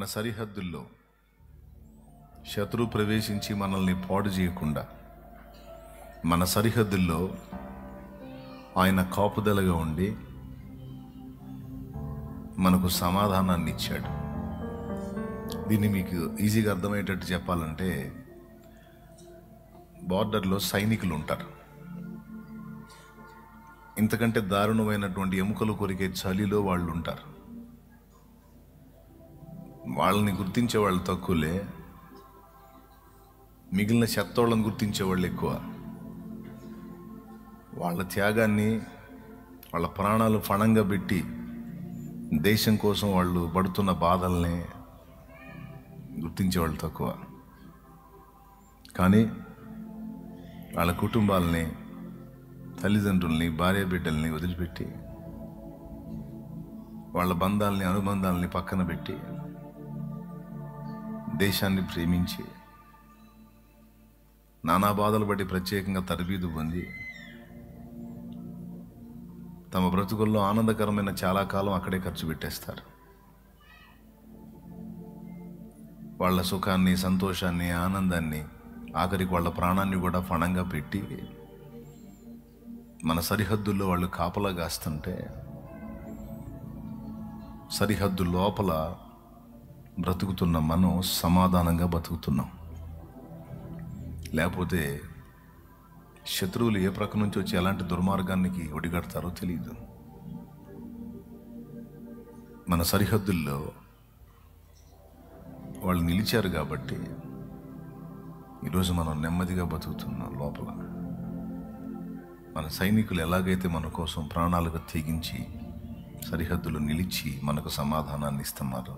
మన సరిహద్దుల్లో శత్రు ప్రవేశించి మనల్ని పాడు చేయకుండా మన సరిహద్దుల్లో ఆయన కాపుదలగా ఉండి మనకు సమాధానాన్ని ఇచ్చాడు దీన్ని మీకు ఈజీగా అర్థమయ్యేటట్టు చెప్పాలంటే బార్డర్లో సైనికులు ఉంటారు ఇంతకంటే దారుణమైనటువంటి ఎముకలు కొరికే చలిలో వాళ్ళు ఉంటారు వాళ్ళని గుర్తించే వాళ్ళు తక్కువలే మిగిలిన చెత్తోళ్ళని గుర్తించే వాళ్ళు ఎక్కువ వాళ్ళ త్యాగాన్ని వాళ్ళ ప్రాణాలు ఫణంగా పెట్టి దేశం కోసం వాళ్ళు పడుతున్న బాధల్ని గుర్తించే వాళ్ళు తక్కువ కానీ వాళ్ళ కుటుంబాలని తల్లిదండ్రుల్ని భార్య బిడ్డల్ని వదిలిపెట్టి వాళ్ళ బంధాలని అనుబంధాలని పక్కన పెట్టి దేశాన్ని ప్రేమించి నానా బాధలు బట్టి ప్రత్యేకంగా తరబీదు పొంది తమ బ్రతుకుల్లో ఆనందకరమైన చాలా కాలం అక్కడే ఖర్చు పెట్టేస్తారు వాళ్ళ సుఖాన్ని సంతోషాన్ని ఆనందాన్ని ఆఖరికి వాళ్ళ ప్రాణాన్ని కూడా ఫణంగా పెట్టి మన సరిహద్దుల్లో వాళ్ళు కాపలా కాస్తుంటే సరిహద్దు లోపల బ్రతుకుతున్న మనం సమాధానంగా బతుకుతున్నాం లేకపోతే శత్రువులు ఏ ప్రక్క నుంచి వచ్చి ఎలాంటి దుర్మార్గానికి ఒడిగడతారో తెలియదు మన సరిహద్దుల్లో వాళ్ళు నిలిచారు కాబట్టి ఈరోజు మనం నెమ్మదిగా బతుకుతున్నాం లోపల మన సైనికులు ఎలాగైతే మన కోసం ప్రాణాలుగా తెగించి సరిహద్దులు నిలిచి మనకు సమాధానాన్ని ఇస్తున్నారు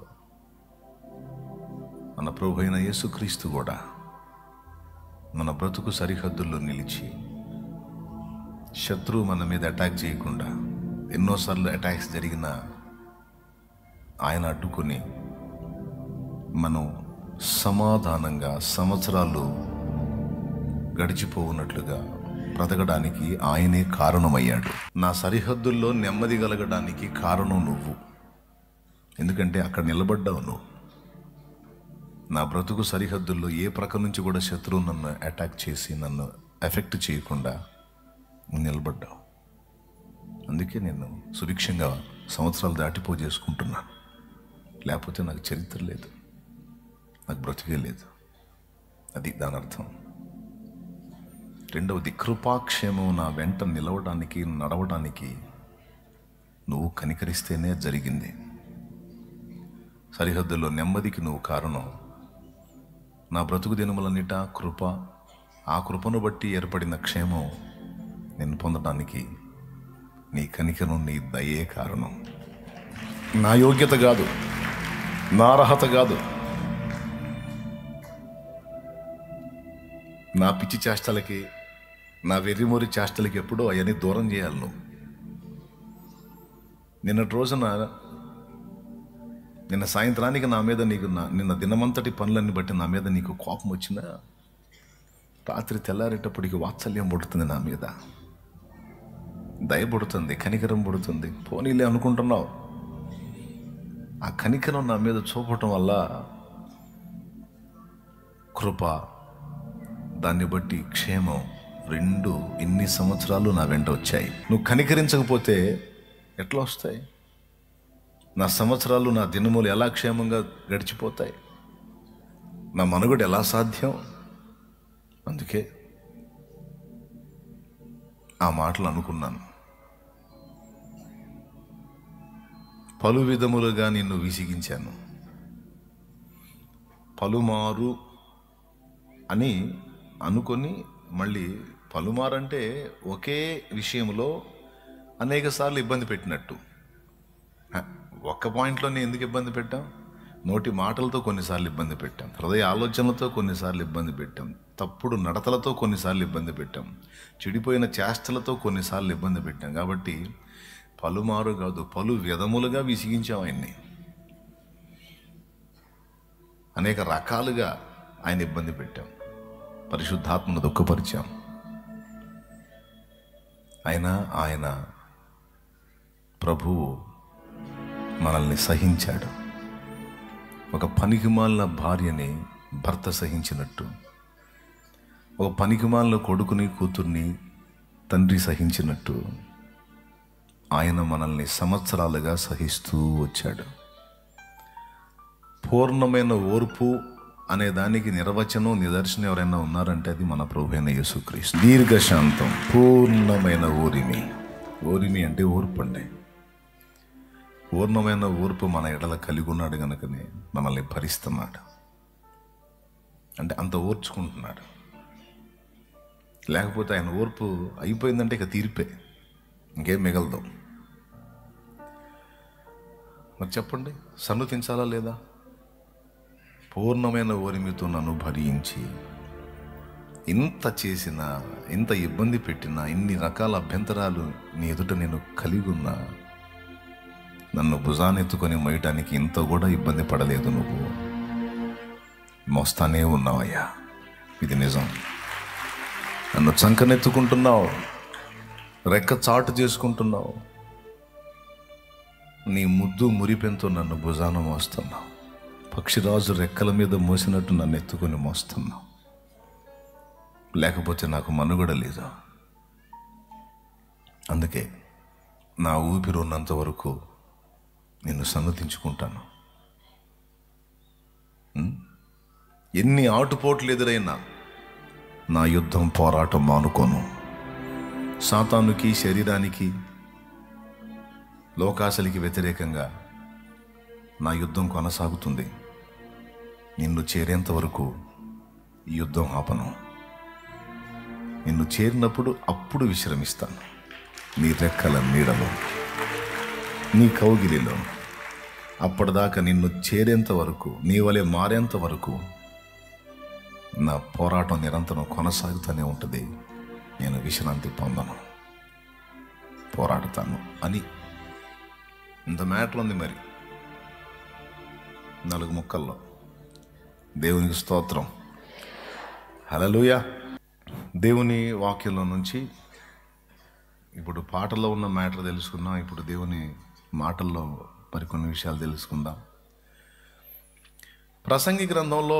మన ప్రభు అయిన యేసుక్రీస్తు కూడా మన బ్రతుకు సరిహద్దుల్లో నిలిచి శత్రువు మన మీద అటాక్ చేయకుండా ఎన్నోసార్లు అటాక్స్ జరిగిన ఆయన అడ్డుకొని మనం సమాధానంగా సంవత్సరాలు గడిచిపోవున్నట్లుగా బ్రతకడానికి ఆయనే కారణమయ్యాడు నా సరిహద్దుల్లో నెమ్మది కలగడానికి కారణం నువ్వు ఎందుకంటే అక్కడ నిలబడ్డావు నువ్వు నా బ్రతుకు సరిహద్దుల్లో ఏ ప్రక్క నుంచి కూడా శత్రువు నన్ను అటాక్ చేసి నన్ను ఎఫెక్ట్ చేయకుండా నువ్వు నిలబడ్డావు అందుకే నేను సుభిక్షంగా సంవత్సరాలు దాటిపో చేసుకుంటున్నాను లేకపోతే నాకు చరిత్ర లేదు నాకు బ్రతికే లేదు అది దాని అర్థం రెండవది కృపాక్షేమం నా వెంట నిలవడానికి నడవడానికి నువ్వు కనికరిస్తేనే జరిగింది సరిహద్దుల్లో నెమ్మదికి నువ్వు కారణం నా బ్రతుకు దినములన్నిట కృప ఆ కృపను బట్టి ఏర్పడిన క్షేమం నేను పొందడానికి నీ కనికరం నీ దయే కారణం నా యోగ్యత కాదు నా అర్హత కాదు నా పిచ్చి చేష్టలకి నా వెర్రిమొరి చేష్టలకి ఎప్పుడో అవన్నీ దూరం చేయాలి నువ్వు నిన్నటి రోజున నిన్న సాయంత్రానికి నా మీద నీకు నా నిన్న దినమంతటి పనులన్నీ బట్టి నా మీద నీకు కోపం వచ్చిందా రాత్రి తెల్లారేటప్పటికి వాత్సల్యం పుడుతుంది నా మీద దయ పుడుతుంది కనికరం పుడుతుంది పోనీలే అనుకుంటున్నావు ఆ కనికరం నా మీద చూపటం వల్ల కృప దాన్ని బట్టి క్షేమం రెండు ఇన్ని సంవత్సరాలు నా వెంట వచ్చాయి నువ్వు కనికరించకపోతే ఎట్లా వస్తాయి నా సంవత్సరాలు నా దినములు ఎలా క్షేమంగా గడిచిపోతాయి నా మనుగడ ఎలా సాధ్యం అందుకే ఆ మాటలు అనుకున్నాను పలు విధములుగా నిన్ను విసిగించాను పలుమారు అని అనుకొని మళ్ళీ పలుమారంటే ఒకే విషయంలో అనేక సార్లు ఇబ్బంది పెట్టినట్టు హ, ఒక్క పాయింట్లోనే ఎందుకు ఇబ్బంది పెట్టాం నోటి మాటలతో కొన్నిసార్లు ఇబ్బంది పెట్టాం హృదయ ఆలోచనలతో కొన్నిసార్లు ఇబ్బంది పెట్టాం తప్పుడు నడతలతో కొన్నిసార్లు ఇబ్బంది పెట్టాం చెడిపోయిన చేష్టలతో కొన్నిసార్లు ఇబ్బంది పెట్టాం కాబట్టి పలుమారు కాదు పలు విధములుగా విసిగించాం ఆయన్ని అనేక రకాలుగా ఆయన ఇబ్బంది పెట్టాం పరిశుద్ధాత్మను దుఃఖపరిచాం అయినా ఆయన ప్రభువు మనల్ని సహించాడు ఒక పనికిమాలిన భార్యని భర్త సహించినట్టు ఒక పనికిమాలిన కొడుకుని కూతుర్ని తండ్రి సహించినట్టు ఆయన మనల్ని సంవత్సరాలుగా సహిస్తూ వచ్చాడు పూర్ణమైన ఓర్పు అనే దానికి నిర్వచనం నిదర్శనం ఎవరైనా ఉన్నారంటే అది మన ప్రభువైన యేసుక్రీస్తు దీర్ఘశాంతం పూర్ణమైన ఓరిమి ఓరిమి అంటే ఓర్పు అండి పూర్ణమైన ఓర్పు మన ఎడల కలిగి ఉన్నాడు కనుకనే మనల్ని భరిస్తున్నాడు అంటే అంత ఓర్చుకుంటున్నాడు లేకపోతే ఆయన ఓర్పు అయిపోయిందంటే ఇక తీర్పే ఇంకేం మిగలదు మరి చెప్పండి సన్నుతించాలా లేదా పూర్ణమైన ఓరిమితో నన్ను భరించి ఇంత చేసినా ఇంత ఇబ్బంది పెట్టినా ఇన్ని రకాల అభ్యంతరాలు నీ ఎదుట నేను కలిగి ఉన్నా నన్ను భుజానెత్తుకొని మోయటానికి ఇంత కూడా ఇబ్బంది పడలేదు నువ్వు మోస్తానే ఉన్నావయ్యా ఇది నిజం నన్ను చంకనెత్తుకుంటున్నావు రెక్క చాటు చేసుకుంటున్నావు నీ ముద్దు మురిపెంతో నన్ను భుజాన మోస్తున్నావు పక్షిరాజు రెక్కల మీద మోసినట్టు నన్ను ఎత్తుకొని మోస్తున్నావు లేకపోతే నాకు మనుగడ లేదు అందుకే నా ఊపిరి ఉన్నంత వరకు నిన్ను సన్నతించుకుంటాను ఉం? ఎన్ని ఆటుపోట్లు ఎదురైనా నా యుద్ధం పోరాటం మానుకోను సాతానుకి శరీరానికి లోకాసలికి వ్యతిరేకంగా నా యుద్ధం కొనసాగుతుంది నిన్ను చేరేంత వరకు ఈ యుద్ధం ఆపను నిన్ను చేరినప్పుడు అప్పుడు విశ్రమిస్తాను నీ రెక్కల నీడలో నీ కౌగిలిలో అప్పటిదాకా నిన్ను చేరేంత వరకు నీ వలె మారేంత వరకు నా పోరాటం నిరంతరం కొనసాగుతూనే ఉంటుంది నేను విశ్రాంతి పొందను పోరాడతాను అని ఇంత మ్యాటర్ ఉంది మరి నాలుగు ముక్కల్లో దేవునికి స్తోత్రం హలలుయ దేవుని వాక్యంలో నుంచి ఇప్పుడు పాటల్లో ఉన్న మ్యాటర్ తెలుసుకున్నాం ఇప్పుడు దేవుని మాటల్లో మరికొన్ని విషయాలు తెలుసుకుందాం ప్రసంగి గ్రంథంలో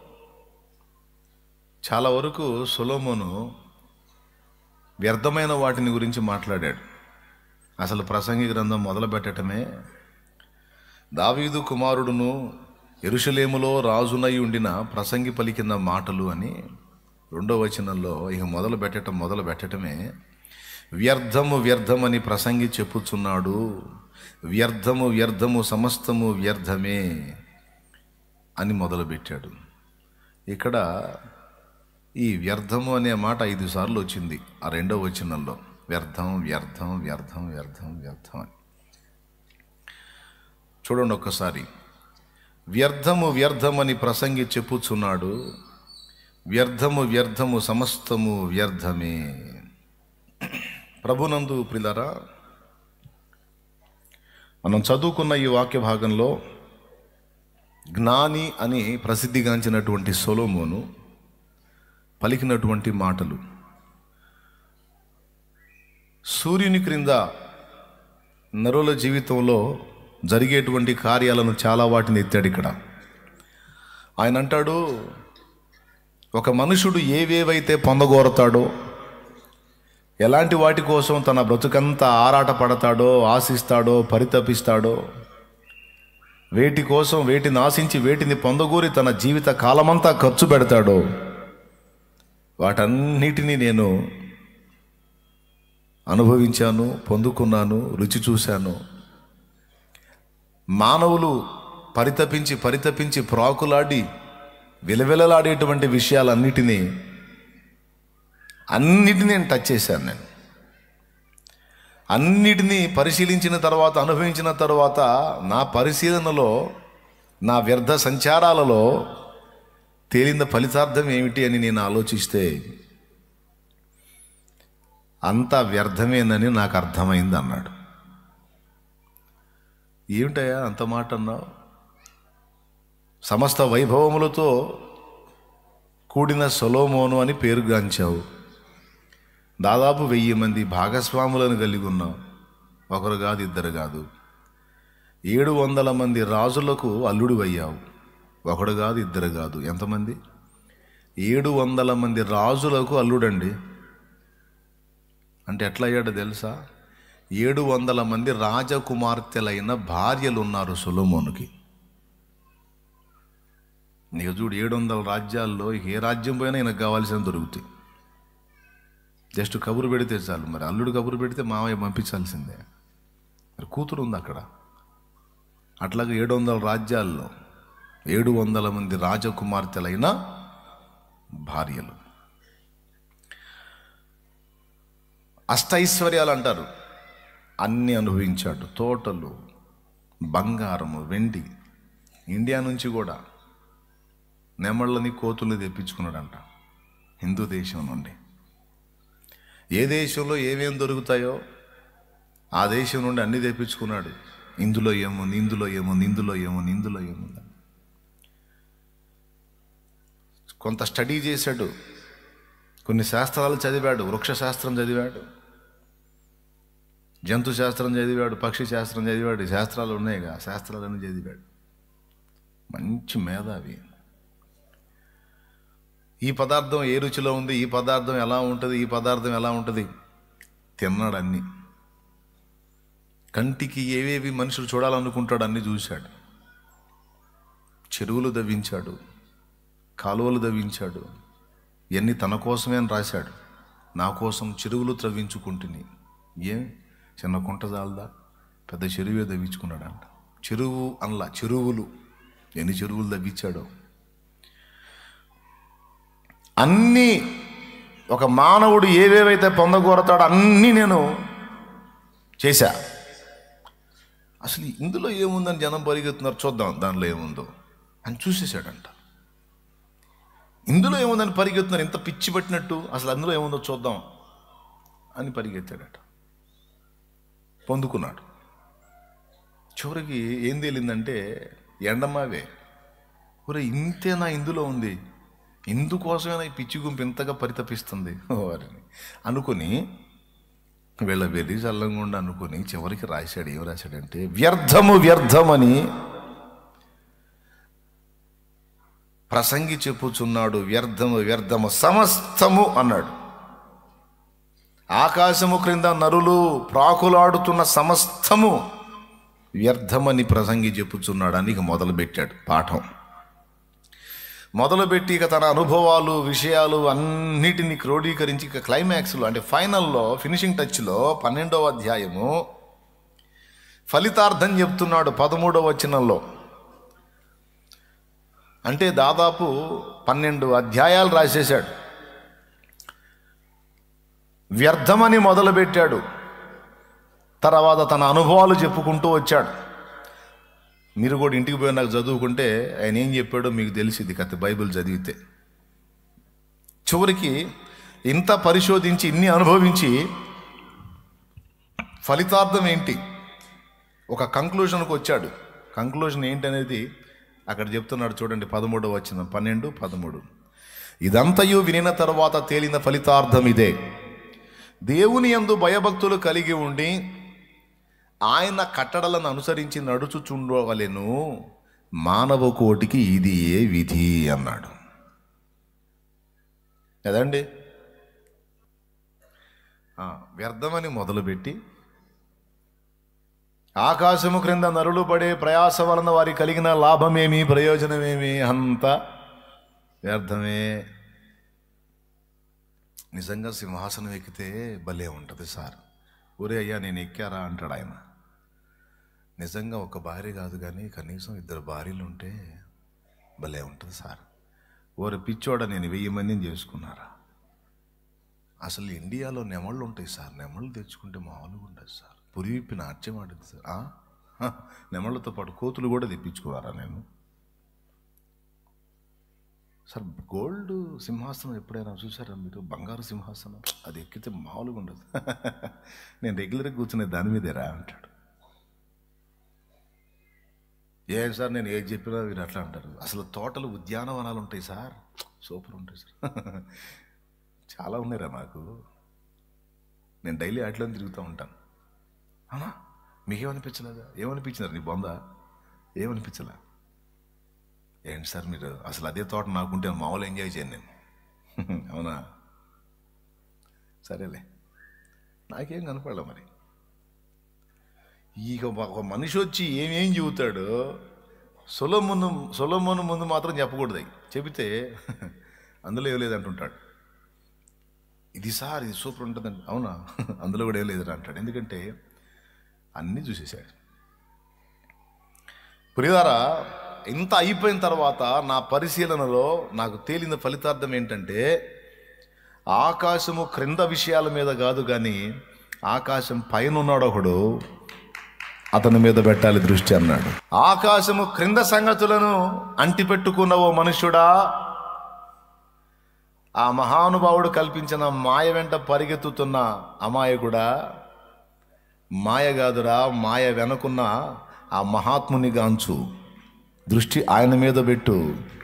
చాలా వరకు సొలోమోను వ్యర్థమైన వాటిని గురించి మాట్లాడాడు అసలు ప్రసంగి గ్రంథం మొదలు పెట్టడమే దావీదు కుమారుడును ఎరుషలేములో రాజునై ఉండిన ప్రసంగి పలికిన మాటలు అని రెండో వచనంలో ఇక మొదలు పెట్టడం మొదలు పెట్టడమే వ్యర్థము వ్యర్థమని ప్రసంగి చెప్పుచున్నాడు వ్యర్థము వ్యర్థము సమస్తము వ్యర్థమే అని మొదలుపెట్టాడు ఇక్కడ ఈ వ్యర్థము అనే మాట ఐదు సార్లు వచ్చింది ఆ రెండో వచనంలో వ్యర్థం వ్యర్థం వ్యర్థం వ్యర్థం వ్యర్థం అని చూడండి ఒక్కసారి వ్యర్థము వ్యర్థమని ప్రసంగి చెప్పుచున్నాడు వ్యర్థము వ్యర్థము సమస్తము వ్యర్థమే ప్రభునందు ప్రిలరా మనం చదువుకున్న ఈ వాక్య భాగంలో జ్ఞాని అని ప్రసిద్ధిగాంచినటువంటి సొలోమోను పలికినటువంటి మాటలు సూర్యుని క్రింద నరుల జీవితంలో జరిగేటువంటి కార్యాలను చాలా వాటిని ఎత్తాడు ఇక్కడ ఆయన అంటాడు ఒక మనుషుడు ఏవేవైతే పొందగోరతాడో ఎలాంటి వాటి కోసం తన బ్రతుకంతా ఆరాట పడతాడో ఆశిస్తాడో పరితపిస్తాడో వేటి కోసం వేటిని ఆశించి వేటిని పొందగూరి తన జీవిత కాలమంతా ఖర్చు పెడతాడో వాటన్నిటినీ నేను అనుభవించాను పొందుకున్నాను రుచి చూశాను మానవులు పరితపించి పరితపించి ప్రాకులాడి విలవిలలాడేటువంటి విషయాలన్నిటినీ అన్నిటినీ నేను టచ్ చేశాను నేను అన్నిటినీ పరిశీలించిన తర్వాత అనుభవించిన తర్వాత నా పరిశీలనలో నా వ్యర్థ సంచారాలలో తేలిన ఫలితార్థం ఏమిటి అని నేను ఆలోచిస్తే అంతా వ్యర్థమేనని నాకు అర్థమైంది అన్నాడు ఏమిటయ్యా అంత మాట అన్నావు సమస్త వైభవములతో కూడిన సొలోమోను అని పేరుగాంచావు దాదాపు వెయ్యి మంది భాగస్వాములను కలిగి ఉన్నావు ఒకరు కాదు ఇద్దరు కాదు ఏడు వందల మంది రాజులకు అల్లుడు అయ్యావు ఒకడు కాదు ఇద్దరు కాదు ఎంతమంది ఏడు వందల మంది రాజులకు అల్లుడండి అంటే ఎట్లా అయ్యాడో తెలుసా ఏడు వందల మంది రాజకుమార్తెలైన భార్యలు ఉన్నారు సొలోమోనుకి నీకు చూడు ఏడు వందల రాజ్యాల్లో ఏ రాజ్యం పోయినా ఈయనకు కావాల్సిన దొరుకుతాయి జస్ట్ కబురు పెడితే చాలు మరి అల్లుడు కబురు పెడితే మామయ్య పంపించాల్సిందే మరి కూతురు ఉంది అక్కడ అట్లాగే ఏడు వందల రాజ్యాల్లో ఏడు వందల మంది రాజకుమార్తెలైన భార్యలు అష్టైశ్వర్యాలు అంటారు అన్నీ అనుభవించాడు తోటలు బంగారము వెండి ఇండియా నుంచి కూడా నెమళ్ళని కోతుల్ని తెప్పించుకున్నాడంట హిందూ దేశం నుండి ఏ దేశంలో ఏమేం దొరుకుతాయో ఆ దేశం నుండి అన్ని తెప్పించుకున్నాడు ఇందులో ఏముంది ఇందులో ఏముంది ఇందులో ఏముంది ఇందులో ఏముంది కొంత స్టడీ చేశాడు కొన్ని శాస్త్రాలు చదివాడు వృక్ష శాస్త్రం చదివాడు జంతు శాస్త్రం చదివాడు పక్షి శాస్త్రం చదివాడు శాస్త్రాలు ఉన్నాయిగా శాస్త్రాలన్నీ చదివాడు మంచి మేధావి ఈ పదార్థం ఏ రుచిలో ఉంది ఈ పదార్థం ఎలా ఉంటుంది ఈ పదార్థం ఎలా ఉంటుంది తిన్నాడు అన్ని కంటికి ఏవేవి మనుషులు చూడాలనుకుంటాడు అన్ని చూశాడు చెరువులు దవ్వించాడు కాలువలు దవ్వించాడు ఇవన్నీ తన కోసమే అని రాశాడు నా కోసం చెరువులు త్రవ్వించుకుంటుని ఏం చిన్న కుంట జాలదా పెద్ద చెరువే దవ్వించుకున్నాడంట చెరువు అనలా చెరువులు ఎన్ని చెరువులు దవ్వించాడో అన్నీ ఒక మానవుడు ఏవేవైతే పొందగోరతాడో అన్నీ నేను చేశా అసలు ఇందులో ఏముందని జనం పరిగెత్తున్నారు చూద్దాం దానిలో ఏముందో అని చూసేశాడంట ఇందులో ఏముందని పరిగెత్తున్నారు ఇంత పిచ్చి పట్టినట్టు అసలు అందులో ఏముందో చూద్దాం అని పరిగెత్తాడట పొందుకున్నాడు చివరికి ఏం తేలిందంటే ఎండమావే ఒరే ఇంతేనా ఇందులో ఉంది ఇందుకోసమేనా ఈ పిచ్చి గుంపు ఇంతగా పరితపిస్తుంది వారిని అనుకుని వీళ్ళ వెర్రి చల్లంగుండా అనుకుని చివరికి రాశాడు ఏం రాశాడంటే వ్యర్థము వ్యర్థమని ప్రసంగి చెప్పుచున్నాడు వ్యర్థము వ్యర్థము సమస్తము అన్నాడు ఆకాశము క్రింద నరులు ప్రాకులాడుతున్న సమస్తము వ్యర్థమని ప్రసంగి చెప్పుచున్నాడు అని ఇక మొదలుపెట్టాడు పాఠం మొదలుపెట్టి ఇక తన అనుభవాలు విషయాలు అన్నిటినీ క్రోడీకరించి ఇక క్లైమాక్స్లో అంటే ఫైనల్లో ఫినిషింగ్ టచ్లో పన్నెండవ అధ్యాయము ఫలితార్థం చెప్తున్నాడు పదమూడవ వచనంలో అంటే దాదాపు పన్నెండు అధ్యాయాలు రాసేశాడు వ్యర్థమని మొదలుపెట్టాడు తర్వాత తన అనుభవాలు చెప్పుకుంటూ వచ్చాడు మీరు కూడా ఇంటికి పోయి నాకు చదువుకుంటే ఆయన ఏం చెప్పాడో మీకు తెలిసింది కథ బైబిల్ చదివితే చివరికి ఇంత పరిశోధించి ఇన్ని అనుభవించి ఫలితార్థం ఏంటి ఒక కంక్లూషన్కి వచ్చాడు కంక్లూషన్ ఏంటనేది అక్కడ చెప్తున్నాడు చూడండి పదమూడవ వచ్చిన పన్నెండు పదమూడు ఇదంతయు వినిన తర్వాత తేలిన ఫలితార్థం ఇదే దేవుని యందు భయభక్తులు కలిగి ఉండి ఆయన కట్టడలను అనుసరించి నడుచుచుండవలెను మానవ కోటికి ఇది ఏ విధి అన్నాడు కదండి ఆ, వ్యర్థమని మొదలుపెట్టి ఆకాశము క్రింద నరులు పడే ప్రయాస వలన వారికి కలిగిన లాభమేమి ప్రయోజనమేమి అంత వ్యర్థమే నిజంగా సింహాసనం ఎక్కితే భలే ఉంటుంది సార్ ఊరే అయ్యా నేను ఎక్కారా అంటాడు ఆయన నిజంగా ఒక భార్య కాదు కానీ కనీసం ఇద్దరు భార్యలు ఉంటే భలే ఉంటుంది సార్ ఓరి పిచ్చోడ నేను వెయ్యి మందిని చేసుకున్నారా అసలు ఇండియాలో నెమళ్ళు ఉంటాయి సార్ నెమళ్ళు తెచ్చుకుంటే మామూలుగా ఉండదు సార్ పురివిప్పి నాట్యం ఆడింది సార్ ఆ? హ, నెమళ్ళతో పాటు కోతులు కూడా తెప్పించుకున్నారా నేను సార్ గోల్డ్ సింహాసనం ఎప్పుడైనా చూసారా మీరు బంగారు సింహాసనం అది ఎక్కితే మామూలుగా ఉండదు నేను రెగ్యులర్గా కూర్చునే దాని మీదేరా అంటాడు ఏం సార్ నేను ఏది చెప్పినా మీరు అట్లా అంటారు అసలు తోటలు ఉద్యానవనాలు ఉంటాయి సార్ సూపర్ ఉంటాయి సార్ చాలా ఉన్నాయిరా నాకు నేను డైలీ అట్లా తిరుగుతూ ఉంటాను అవునా మీకేమనిపించలేదా ఏమనిపించినారు నీ బొంద ఏమనిపించలే ఏంటి సార్ మీరు అసలు అదే తోట నాకుంటే మామూలు ఎంజాయ్ చేయను నేను అవునా సరేలే నాకేం కనపడలే మరి ఇక ఒక మనిషి వచ్చి ఏమేం చెబుతాడో సొలమును సొలమును ముందు మాత్రం చెప్పకూడదు అయి. చెబితే అందులో ఏం లేదంటుంటాడు ఇది సార్ ఇది సూపర్ ఉంటుందండి అవునా అందులో కూడా ఏం లేదురా అంటాడు ఎందుకంటే అన్నీ చూసేశాడు ప్రియారా ఇంత అయిపోయిన తర్వాత నా పరిశీలనలో నాకు తేలిన ఫలితార్థం ఏంటంటే ఆకాశము క్రింద విషయాల మీద కాదు కానీ ఆకాశం పైన ఉన్నాడు ఒకడు అతని మీద పెట్టాలి దృష్టి అన్నాడు ఆకాశము క్రింద సంగతులను అంటిపెట్టుకున్న ఓ మనుష్యుడా ఆ మహానుభావుడు కల్పించిన మాయ వెంట పరిగెత్తుతున్న అమాయకుడా మాయ కాదురా మాయ వెనకున్న ఆ మహాత్ముని గాంచు దృష్టి ఆయన మీద పెట్టు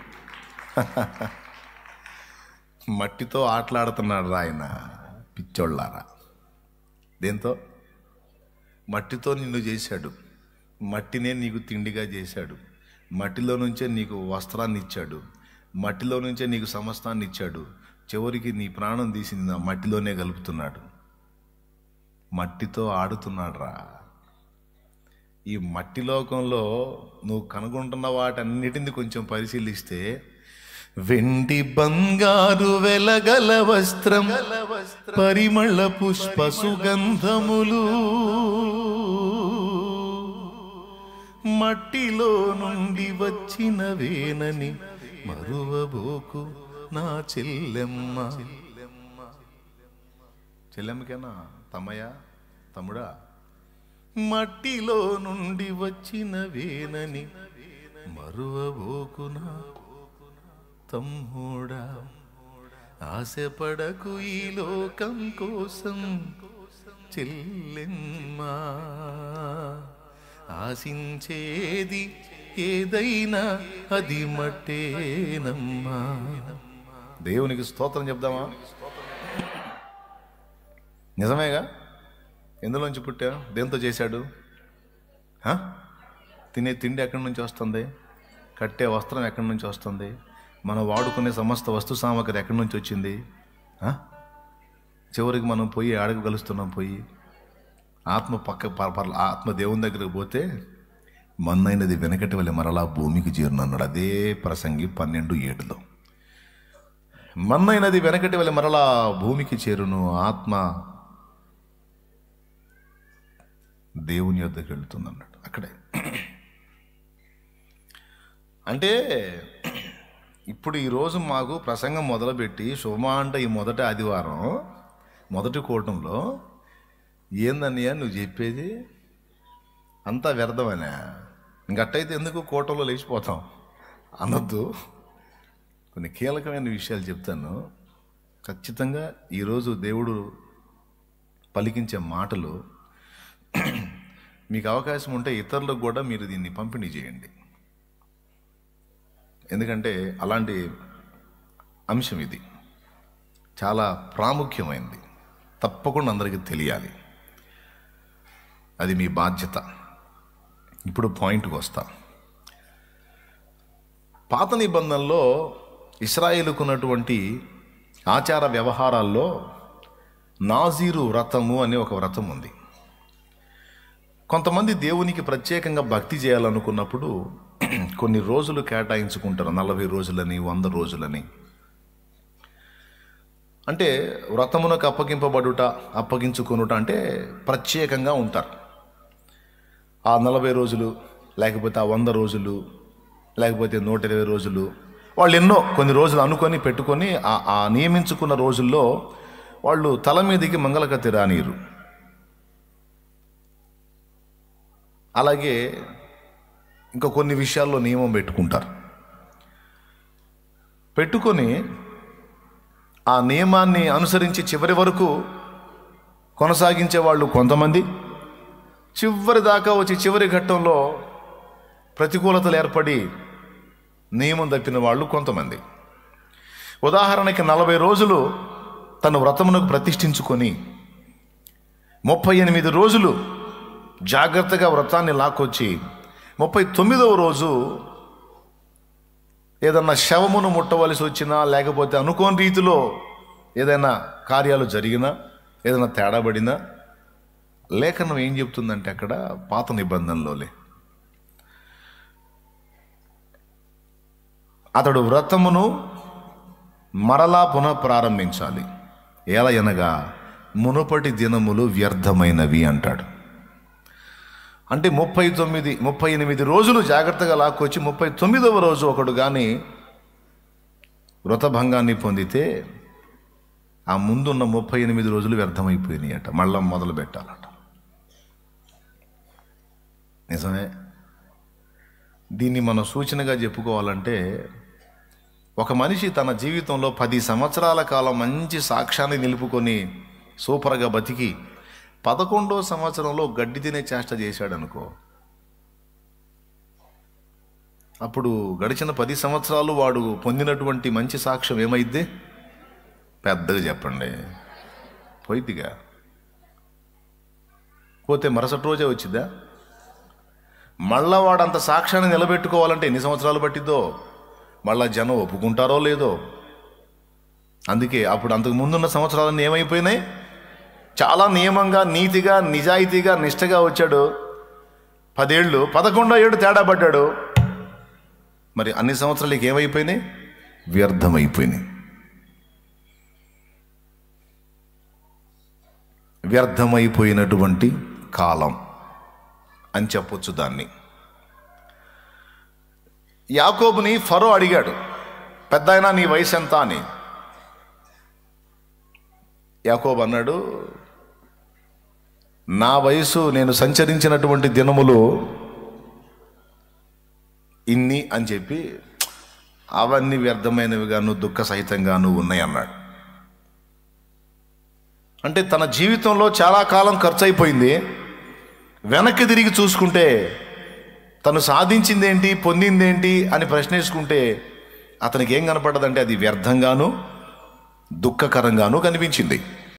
మట్టితో ఆటలాడుతున్నాడు రా ఆయన పిచ్చోళ్ళారా దేంతో మట్టితో నిన్ను చేశాడు మట్టినే నీకు తిండిగా చేశాడు మట్టిలో నుంచే నీకు వస్త్రాన్ని ఇచ్చాడు మట్టిలో నుంచే నీకు సమస్తాన్ని ఇచ్చాడు చివరికి నీ ప్రాణం తీసి నిన్ను ఆ మట్టిలోనే కలుపుతున్నాడు మట్టితో ఆడుతున్నాడు రా ఈ మట్టి లోకంలో నువ్వు కనుగొంటున్న వాటన్నిటిని కొంచెం పరిశీలిస్తే వెండి బంగారు వెలగల వస్త్రం పరిమళ పుష్ప సుగంధములు మట్టిలో నుండి వచ్చినవేనని మరువబోకు నా చెల్లెమ్మ చెల్లెమ్మకేనా తమ్మయ్య తమ్ముడా మట్టిలో నుండి వచ్చినవేనని మరువబోకు నా తమ్ముడా ఆశపడకు ఈ లోకం కోసం చెల్లెమ్మా ఆశించేది ఏదైనా అది మట్టేనమ్మా దేవునికి స్తోత్రం చెప్దామా నిజమేగా ఎందులోంచి పుట్టా దేంతో చేశాడు హ? తినే తిండి ఎక్కడి నుంచి వస్తుంది కట్టే వస్త్రం ఎక్కడి నుంచి వస్తుంది మనం వాడుకునే సమస్త వస్తు సామగ్రి ఎక్కడి నుంచి వచ్చింది హ? చివరికి మనం పోయి ఆడకు కలుస్తున్నాం పోయి ఆత్మ పక్క పర- పర- ఆత్మ దేవుని దగ్గరికి పోతే మన్నైనది వెనకటి వల్ల మరలా భూమికి చేరును అన్నాడు అదే ప్రసంగి పన్నెండు ఏడులో మన్నైనది వెనకటి వల్ల మరలా భూమికి చేరును ఆత్మ దేవుని యొద్దకు వెళ్తుంది అన్నాడు అక్కడే అంటే ఇప్పుడు ఈరోజు మాకు ప్రసంగం మొదలుపెట్టి శుభమా అంటే ఈ మొదటి ఆదివారం మొదటి కూటంలో ఏందన్నయ్యా నువ్వు చెప్పేది అంతా వ్యర్థమనే ఇంకట్టయితే ఎందుకు కూటంలో లేచిపోతాం అనొద్దు కొన్ని కీలకమైన విషయాలు చెప్తాను ఖచ్చితంగా ఈరోజు దేవుడు పలికించే మాటలు మీకు అవకాశం ఉంటే ఇతరులకు కూడా మీరు దీన్ని పంపిణీ చేయండి ఎందుకంటే అలాంటి అంశం ఇది చాలా ప్రాముఖ్యమైనది తప్పకుండా అందరికీ తెలియాలి అది మీ బాధ్యత ఇప్పుడు పాయింట్కి వస్తా పాత నిబంధనలో ఇస్రాయేలుకున్నటువంటి ఆచార వ్యవహారాల్లో నాజీరు వ్రతము అనే ఒక వ్రతం ఉంది కొంతమంది దేవునికి ప్రత్యేకంగా భక్తి చేయాలనుకున్నప్పుడు కొన్ని రోజులు కేటాయించుకుంటారు నలభై రోజులని వంద రోజులని అంటే వ్రతమునకు అప్పగింపబడుట అప్పగించుకొనుట అంటే ప్రత్యేకంగా ఉంటారు ఆ నలభై రోజులు లేకపోతే ఆ వంద రోజులు లేకపోతే నూట ఇరవై రోజులు వాళ్ళు ఎన్నో కొన్ని రోజులు అనుకొని పెట్టుకొని ఆ ఆ నియమించుకున్న రోజుల్లో వాళ్ళు తల మీదకి మంగళకత్తి రానీరు అలాగే ఇంకా కొన్ని విషయాల్లో నియమం పెట్టుకుంటారు పెట్టుకొని ఆ నియమాన్ని అనుసరించి చివరి వరకు కొనసాగించే వాళ్ళు కొంతమంది చివరి దాకా వచ్చి చివరి ఘట్టంలో ప్రతికూలతలు ఏర్పడి నియమం తప్పిన వాళ్ళు కొంతమంది ఉదాహరణకి నలభై రోజులు తన వ్రతమునకు ప్రతిష్ఠించుకొని ముప్పై ఎనిమిది రోజులు జాగ్రత్తగా వ్రతాన్ని లాక్కొచ్చి ముప్పై తొమ్మిదవ రోజు ఏదన్నా శవమును ముట్టవలసి వచ్చినా లేకపోతే అనుకోని రీతిలో ఏదైనా కార్యాలు జరిగినా ఏదైనా తేడా పడినా లేఖనం ఏం చెప్తుందంటే అక్కడ పాత నిబంధనలోలే అతడు వ్రతమును మరలా పునః ప్రారంభించాలి ఎలా అనగా మునుపటి దినములు వ్యర్థమైనవి అంటాడు అంటే ముప్పై తొమ్మిది ముప్పై ఎనిమిది రోజులు జాగ్రత్తగా లాక్కొచ్చి ముప్పై తొమ్మిదవ రోజు ఒకడు కానీ వ్రతభంగాన్ని పొందితే ఆ ముందున్న ముప్పై ఎనిమిది రోజులు వ్యర్థమైపోయినాయి అట మళ్ళా మొదలు పెట్టాలట నిజమే దీన్ని మనం సూచనగా చెప్పుకోవాలంటే ఒక మనిషి తన జీవితంలో పది సంవత్సరాల కాలం మంచి సాక్ష్యాన్ని నిలుపుకొని సూపర్గా బతికి పదకొండో సంవత్సరంలో గడ్డి తినే చేష్ట చేశాడు అనుకో అప్పుడు గడిచిన పది సంవత్సరాలు వాడు పొందినటువంటి మంచి సాక్ష్యం ఏమైద్ది పెద్దగా చెప్పండి పోయిద్దిగా పోతే మరుసటి రోజే వచ్చిద్దా మళ్ళా వాడు అంత సాక్ష్యాన్ని నిలబెట్టుకోవాలంటే ఎన్ని సంవత్సరాలు పట్టిద్దో మళ్ళా జనం ఒప్పుకుంటారో లేదో అందుకే అప్పుడు అంతకు ముందున్న సంవత్సరాలన్నీ ఏమైపోయినాయి చాలా నియమంగా నీతిగా నిజాయితీగా నిష్టగా వచ్చాడు పదేళ్ళు పదకొండో ఏడు తేడా పడ్డాడు మరి అన్ని సంవత్సరాలకి ఏమైపోయినాయి వ్యర్థమైపోయినాయి వ్యర్థమైపోయినటువంటి కాలం అని చెప్పొచ్చు దాన్ని యాకోబుని ఫరో అడిగాడు పెద్ద నీ వయసు ఎంత అని యాకోబు అన్నాడు నా వయసు నేను సంచరించినటువంటి దినములు ఇన్ని అని చెప్పి అవన్నీ వ్యర్థమైనవిగాను దుఃఖ సహితంగాను ఉన్నాయి అన్నాడు అంటే తన జీవితంలో చాలా కాలం ఖర్చు అయిపోయింది వెనక్కి తిరిగి చూసుకుంటే తను సాధించిందేంటి పొందిందేంటి అని ప్రశ్నించుకుంటే అతనికి ఏం కనపడదంటే అది వ్యర్థంగాను దుఃఖకరంగాను కనిపించింది